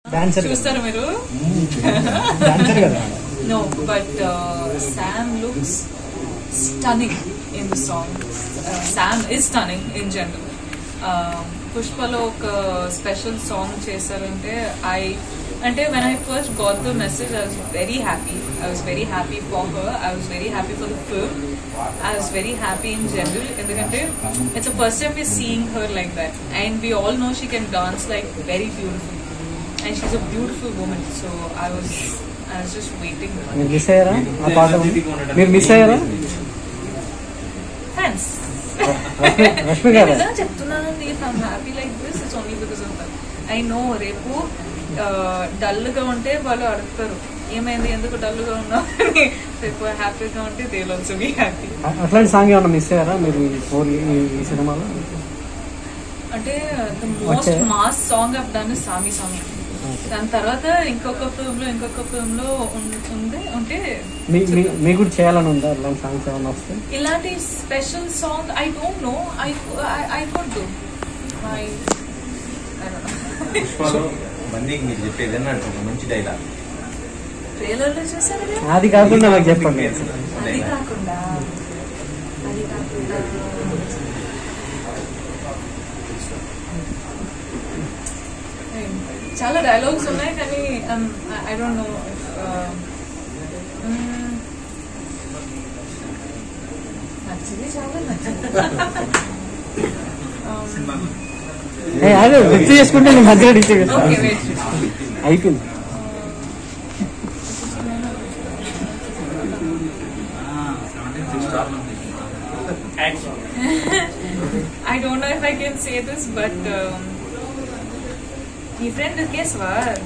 Dancer కదా. చూస్తారు మీరు డాన్సర్ కదా No, but uh, Sam looks stunning in the song. Uh, Sam is stunning in general. Um, పుష్పలో ఒక స్పెషల్ సాంగ్ చేశారంటే ఐ అంటే when I first got the message I was very happy I was very happy for her I was very happy for the film I was very happy in general ఎందుకంటే it's a first time we seeing her like that and we all know she can dance like very beautiful and she a beautiful woman so I was I was just waiting మీరు miss అయ్యారా ఆ పాట మీరు miss అయ్యారా fans Rashmi- Rashmi గారా చెప్తున్నానండి I'm happy like this it's only because of that I know రేపు dull గా ఉంటే వాళ్ళు అడుగుతారు ఏమైంది ఎందుకు డల్ గా ఉన్నావు అని రేపు హ్యాపీగా ఉంటే దే ఆల్సో బీ హ్యాపీ అ- అట్లాంటి సాంగ్ ఏమన్నా మిస్ అయ్యారా మీరు ఈ ఫోర్ ఈ- ఈ సినిమాలో అంటే the most Okay. Mass song of డన్ సామి సామి దాని తర్వాత ఇంకొక ఫిల్మ్ లో ఇంకొక ఫిల్మ్ లో ఉం- ఉంది ఉంటే మీ మీ- మీకు కూడా చేయాలని ఉందా అట్లాంటి సాంగ్స్ ఏమన్నా వస్తే ఇలాంటి special song I don't know I I could do I పుష్పలో మందికి మీరు చెప్పేది అని అంటారు మంచి డైలాగ్ ట్రైలర్ లో చూసారు కదా? అది కాకుండా నాకు చెప్పండి అది కాకుండా అది కాకుండా చాలా డైలాగ్స్ ఉన్నాయి కానీ ఐ డోంట్ నో నచ్చింది చాలా నచ్చింది Um, ఏ, అదే గుర్తు చేసుకుంటే నేను మధ్యలో డిస్టర్బ్ ఓకే చేస్తాను వెయిట్ అయిపోయింది I don't know if I can say this, but um, మీ ఫ్రెండ్ కేశవా